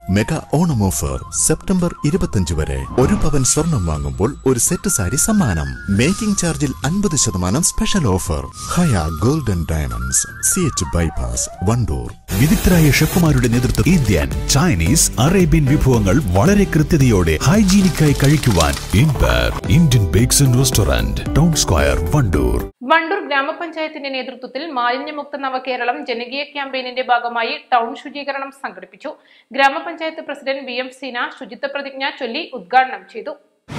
Mega Onam offer September ഇരുപത്തിയഞ്ച് വരെ ഒരു പവൻ സ്വർണം വാങ്ങുമ്പോൾ ഒരു സെറ്റ് സാരി സമ്മാനം മേക്കിംഗ് ചാർജിൽ അൻപത് ശതമാനം special offer Haya golden diamonds C H bypass Wandoor വിദഗ്ധരായ ഷെഫുമാരുടെ നേതൃത്വം ഇന്ത്യൻ ചൈനീസ് അറേബ്യൻ വിഭവങ്ങൾ വളരെ കൃത്യതയോടെ ഹൈജീനിക്കായി കഴിക്കുവാൻ empire Indian bakes and restaurant town square Wandoor Wandoor ഗ്രാമപഞ്ചായത്തിന്റെ നേതൃത്വത്തിൽ മാലിന്യമുക്ത നവകേരളം ജനകീയ ക്യാമ്പയിനിന്റെ ഭാഗമായി ടൗൺ ശുചീകരണം സംഘടിപ്പിച്ചു ഗ്രാമപഞ്ചായത്ത് പ്രസിഡന്റ് വി എം സീന ശുചിത്വ പ്രതിജ്ഞ ചൊല്ലി ഉദ്ഘാടനം ചെയ്തു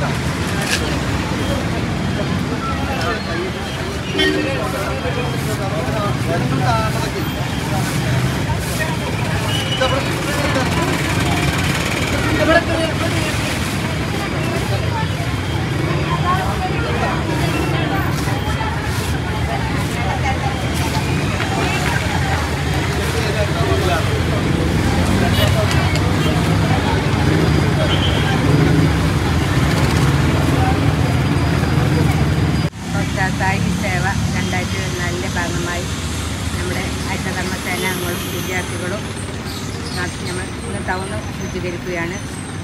സാഹിത്യ സേവ രണ്ടായിരത്തി ഇരുപത്തിനാലിൻ്റെ ഭാഗമായി നമ്മുടെ ഐക്യകർമ്മ സേനാംഗങ്ങളും വിദ്യാർത്ഥികളും നടത്തി നമ്മൾ ഇന്ന് ടൗണ് ശുചീകരിക്കുകയാണ്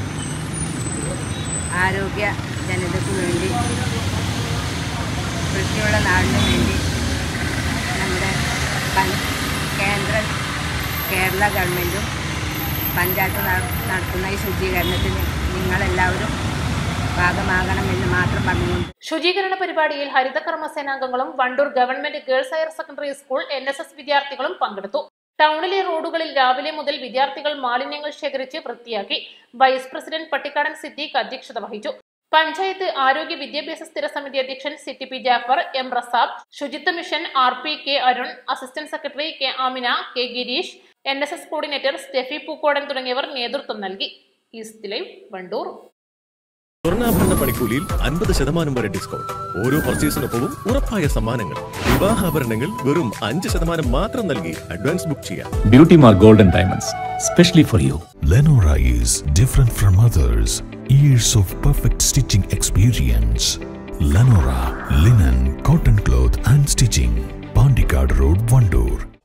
ആരോഗ്യ ജനതയ്ക്ക് വേണ്ടി വൃത്തിയുള്ള നാടിന് വേണ്ടി നമ്മുടെ പഞ്ച- കേന്ദ്ര കേരള ഗവൺമെൻറ്റും പഞ്ചായത്ത് നട- നടത്തുന്ന ഈ ശുചീകരണത്തിന് നിങ്ങളെല്ലാവരും ഭാഗമാകണമെന്ന് മാത്രം പറഞ്ഞുകൊണ്ട് ശുചീകരണ പരിപാടിയിൽ ഹരിതകർമ്മ സേനാംഗങ്ങളും Wandoor government girls higher secondary school N S S വിദ്യാർത്ഥികളും പങ്കെടുത്തു ടൗണിലെ റോഡുകളിൽ രാവിലെ മുതൽ വിദ്യാർത്ഥികൾ മാലിന്യങ്ങൾ ശേഖരിച്ച് വൃത്തിയാക്കി വൈസ് പ്രസിഡന്റ് പട്ടിക്കാടൻ സിദ്ദീഖ് അധ്യക്ഷത വഹിച്ചു പഞ്ചായത്ത് ആരോഗ്യ വിദ്യാഭ്യാസ സ്ഥിര സമിതി അധ്യക്ഷൻ സിറ്റി പി ജാഫർ എം റസാബ് ശുചിത്വ mission R P K Arun assistant secretary K Amina K Girish N S S coordinator Stephy Pookkodan തുടങ്ങിയവർ നേതൃത്വം നൽകി ഈസ്റ്റ് ലൈവ് വണ്ടൂർ സ്വർണ്ണാഭരണ പണിക്കൂലിയിൽ അൻപത് ശതമാനം വരെ ഡിസ്കൗണ്ട് ഓരോ പർച്ചേസിനൊപ്പവും ഉറപ്പായ സമ്മാനങ്ങൾ വിവാഹാഭരണങ്ങൾ വെറും അഞ്ച് ശതമാനം മാത്രം നൽകി അഡ്വാൻസ് ബുക്ക് ചെയ്യാം Beauty Mark Gold and Diamonds, specially for you. Lenora is different from others. Years of perfect stitching experience. Lenora linen, cotton cloth and stitching. Pandikad Road, Vandoor.